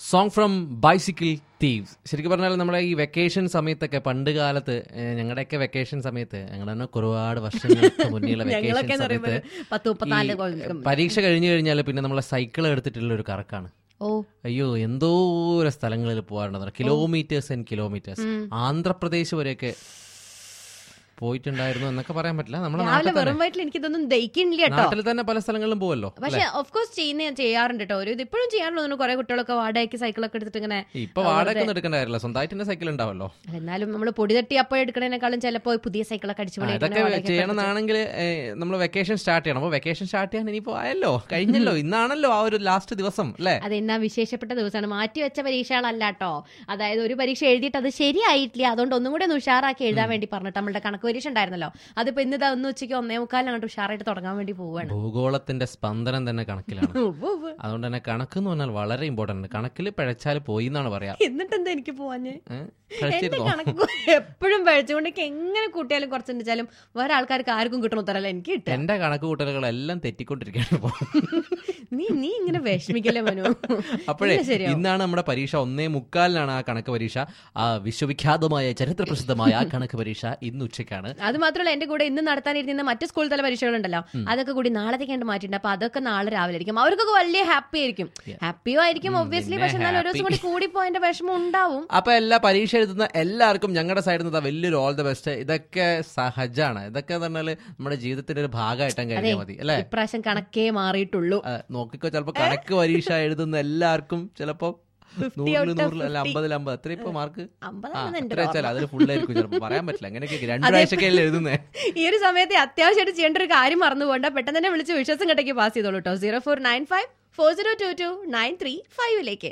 Song from bicycle thieves ശരിക്കും പറഞ്ഞാൽ നമ്മുടെ ഈ വെക്കേഷൻ സമയത്തൊക്കെ പണ്ട് കാലത്ത് ഏഹ്, ഞങ്ങളുടെയൊക്കെ വെക്കേഷൻ സമയത്ത് ഞങ്ങൾ തന്നെ ഒരുപാട് വർഷങ്ങൾക്ക് മുന്നേയുള്ള വെക്കേഷൻ ഞങ്ങളൊക്കെ എന്ന് പറയുമ്പോൾ സമയത്ത് പത്ത് മുപ്പത്തിനാല് ഈ കൊല്ലം. പരീക്ഷ കഴിഞ്ഞു കഴിഞ്ഞാൽ പിന്നെ നമ്മളെ സൈക്കിൾ എടുത്തിട്ടുള്ള ഒരു കറക്കാണ് ഓ അയ്യോ എന്തോരം സ്ഥലങ്ങളിൽ പോകാറുണ്ടെന്ന് കിലോമീറ്റേഴ്സ് ആൻഡ് കിലോമീറ്റേഴ്സ് ആന്ധ്രാപ്രദേശ് വരെയൊക്കെ പോയിട്ടുണ്ടായിരുന്നു എന്നൊക്കെ പറയാൻ പറ്റില്ല നമ്മുടെ രാവിലെ നാട്ടിൽ തന്നെ വെറും വയറ്റിൽ എനിക്കിതൊന്നും ദഹിക്കുന്നില്ല കേട്ടോ നാട്ടിൽ തന്നെ പല സ്ഥലങ്ങളിലും പോവല്ലോ പക്ഷെ ഓഫ് കോഴ്സ് ചെയ്യുന്ന ഞാൻ ചെയ്യാറുണ്ട് കേട്ടോ ഒരു ഇത് ഇപ്പോഴും ചെയ്യാറുണ്ട് കുറെ കുട്ടികളൊക്കെ വാടകയ്ക്ക് സൈക്കിളൊക്കെ എടുത്തിട്ട് ഇങ്ങനെ ഇപ്പൊ വാടക ഒന്നും എടുക്കേണ്ട കാര്യമില്ല സ്വന്തമായിട്ട് തന്നെ സൈക്കിൾ ഉണ്ടാവല്ലോ അല്ല, എന്നാലും നമ്മൾ പൊടി തട്ടി അപ്പോൾ എടുക്കണേക്കാളും ചിലപ്പോൾ പുതിയ സൈക്കിളൊക്കെ അടിച്ചു ആ, ഇതൊക്കെ ചെയ്യണമെന്നാണെങ്കിൽ നമ്മൾ വെക്കേഷൻ സ്റ്റാർട്ട് ചെയ്യണം അപ്പൊ വെക്കേഷൻ സ്റ്റാർട്ട് ചെയ്യാൻ ഇനിയിപ്പോ ആയല്ലോ കഴിഞ്ഞല്ലോ ഇന്നാണല്ലോ ആ ഒരു ലാസ്റ്റ് ദിവസം അല്ലേ അത് എന്നാ വിശേഷപ്പെട്ട ദിവസമാണ് മാറ്റി വെച്ച പരീക്ഷകളല്ല കേട്ടോ അതായത് ഒരു പരീക്ഷ എഴുതിയിട്ട് അത് ശരിയായിട്ടില്ല അതുകൊണ്ട് ഒന്നും കൂടെ ഒന്ന് ഉഷാറാക്കി എഴുതാൻ വേണ്ടി പറഞ്ഞിട്ട് നമ്മളുടെ കണക്ക് പരീക്ഷ ഉണ്ടായിരുന്നല്ലോ അതിപ്പോ ഇന്ന് ഇതാ ഒന്ന് ഉച്ചയ്ക്ക് ഒന്നേ മുക്കാലിന് അങ്ങോട്ട് ഉഷാറായിട്ട് തുടങ്ങാൻ വേണ്ടി പോവാണ് ഭൂഗോളത്തിന്റെ സ്പന്ദനം തന്നെ കണക്കിലാണ് ഉവ്വ് ഉവ്വ്. അതുകൊണ്ട് തന്നെ കണക്ക് എന്ന് പറഞ്ഞാൽ വളരെ ഇമ്പോർട്ടന്റ് കണക്കിൽ പിഴച്ചാൽ പോയി എന്നാണ് പറയാ എന്നിട്ട് എന്താ എനിക്ക് പോവാഞ്ഞ് ഏ? എന്റെ കഴിച്ചിരുന്നോ കണക്ക് എപ്പോഴും പഴിച്ചുകൊണ്ട് എനിക്ക് എങ്ങനെ കൂട്ടിയാലും കുറച്ചുണ്ടാലും വേറെ ആൾക്കാർക്ക് ആർക്കും കിട്ടണ ഉത്തരല്ല എനിക്ക് കിട്ടുക എന്റെ കണക്ക് കൂട്ടലുകളെല്ലാം തെറ്റിക്കൊണ്ടിരിക്കുകയാണ് ഇപ്പോ നീ നീ ഇങ്ങനെ വിഷമിക്കല്ലേ മനു അപ്പോഴേ ഇല്ല, ശരിയാവും. ഇന്നാണ് നമ്മുടെ പരീക്ഷ ഒന്നേ മുക്കാലിനാണ് ആ കണക്ക് പരീക്ഷ ആ വിശ്വവിഖ്യാതമായ ചരിത്ര പ്രസിദ്ധമായ ആ കണക്ക് പരീക്ഷ ഇന്ന് ഉച്ചയ്ക്കാണ് അത് മാത്രമല്ല എന്റെ കൂടെ ഇന്ന് നടത്താനിരുന്ന മറ്റ് സ്കൂൾ തല പരീക്ഷകളുണ്ടല്ലോ അതൊക്കെ കൂടി നാളത്തേക്ക് കണ്ട് മാറ്റിയിട്ടുണ്ട് അപ്പൊ അതൊക്കെ നാളെ രാവിലെ ആയിരിക്കും അവർക്കൊക്കെ വലിയ ഹാപ്പി ആയിരിക്കും ഹാപ്പിയും ആയിരിക്കും ഒബ്വിയസ്ലി പിന്നെ പക്ഷെ എന്നാലും ഒരു ദിവസം കൂടി കൂടിപ്പോയതിന്റെ വിഷമം ഉണ്ടാവും അപ്പൊ എല്ലാ പരീക്ഷ എഴുതുന്ന എല്ലാവർക്കും ഞങ്ങളുടെ സൈഡിൽ നിന്ന് വലിയൊരു ഓൾ ദ ബെസ്റ്റ് ഇതൊക്കെ സഹജാണ് ഇതൊക്കെ എന്ന് പറഞ്ഞാല് നമ്മുടെ ജീവിതത്തിന്റെ ഒരു ഭാഗമായിട്ടാൻ കഴിഞ്ഞാൽ മതി അല്ലെ ഇപ്രാവശ്യം കണക്കേ മാറിയിട്ടുള്ളൂ നോക്കിക്കോ ചിലപ്പോ കണക്ക് പരീക്ഷ എഴുതുന്ന എല്ലാവർക്കും ചിലപ്പോ നൂറില് out of നൂറിൽ അല്ല അമ്പതിൽ അമ്പത് എത്ര ഇപ്പൊ മാർക്ക് അമ്പതാണ് എന്റെ എത്ര വെച്ചാൽ അതിൽ ഫുള്ളായിരിക്കും ചിലപ്പോ പറയാൻ പറ്റില്ല അങ്ങനെയൊക്കെ രണ്ടാഴ്ചക്കല്ലേ എഴുതുന്നേ ഈ ഒരു സമയത്ത് അത്യാവശ്യമായിട്ട് ചെയ്യേണ്ട ഒരു കാര്യം മറന്നു പോകണ്ട പെട്ടെന്ന് തന്നെ വിളിച്ച് വിശ്വാസം കട്ടയ്ക്ക് പാസ് ചെയ്തോളൂ കേട്ടോ zero four nine five four zero two two nine three ഫൈവിലേക്ക്